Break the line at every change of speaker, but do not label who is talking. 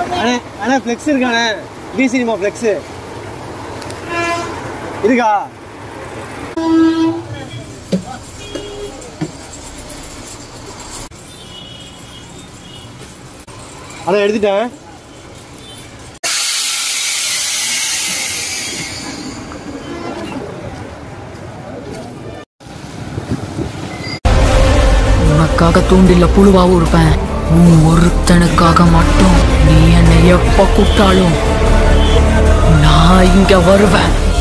அண்ணே அண்ணே ஃப்ளெக்ஸ் இருக்காண்ணே வி சினிமா ஃப்ளெக்ஸு இருக்கா அண்ணா எடுத்துட்டேன்
உனக்காக தூண்டில புழுவாவும் இருப்பேன் உன் ஒருத்தனுக்காக மட்டும் நீ என்னை எப்ப கூப்பிட்டாலும் நான் இங்க வருவேன்